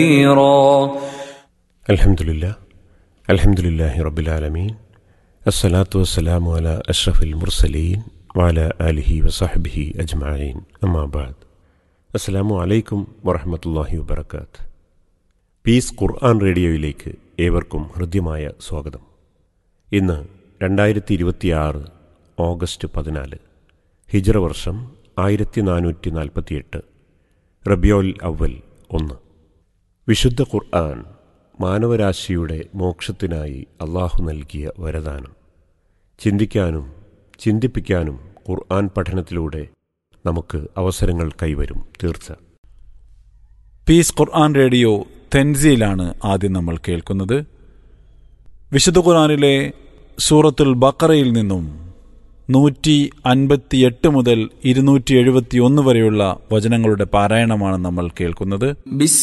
كثيرا الحمد لله الحمد لله رب العالمين الصلاة والسلام على أشرف المرسلين وعلى آله وصحبه أجمعين أما بعد السلام عليكم ورحمة الله وبركاته piece ഖുർആൻ റേഡിയോയിലേക്ക് ഏവർക്കും ഹൃദ്യമായ സ്വാഗതം ഇന്ന് രണ്ടായിരത്തി ഇരുപത്തിയാറ് ഓഗസ്റ്റ് പതിനാല് ഹിജ്റ വർഷം ആയിരത്തി നാനൂറ്റി നാൽപ്പത്തിയെട്ട് റബിയോൽ അവൽ ഒന്ന് വിശുദ്ധ ഖുർആൻ മാനവരാശിയുടെ മോക്ഷത്തിനായി അള്ളാഹു നൽകിയ വരദാനം ചിന്തിക്കാനും ചിന്തിപ്പിക്കാനും ഖുർആൻ പഠനത്തിലൂടെ നമുക്ക് അവസരങ്ങൾ കൈവരും തീർച്ച പീസ് ഖുർആൻ റേഡിയോ തെൻസിയിലാണ് ആദ്യം നമ്മൾ കേൾക്കുന്നത് വിശുദ്ധ ഖുർആനിലെ സൂറത്തുൽ ബക്കറയിൽ നിന്നും നൂറ്റി അൻപത്തിയെട്ട് മുതൽ ഇരുന്നൂറ്റി എഴുപത്തി ഒന്ന് വരെയുള്ള വചനങ്ങളുടെ പാരായണമാണ് നമ്മൾ കേൾക്കുന്നത് بسم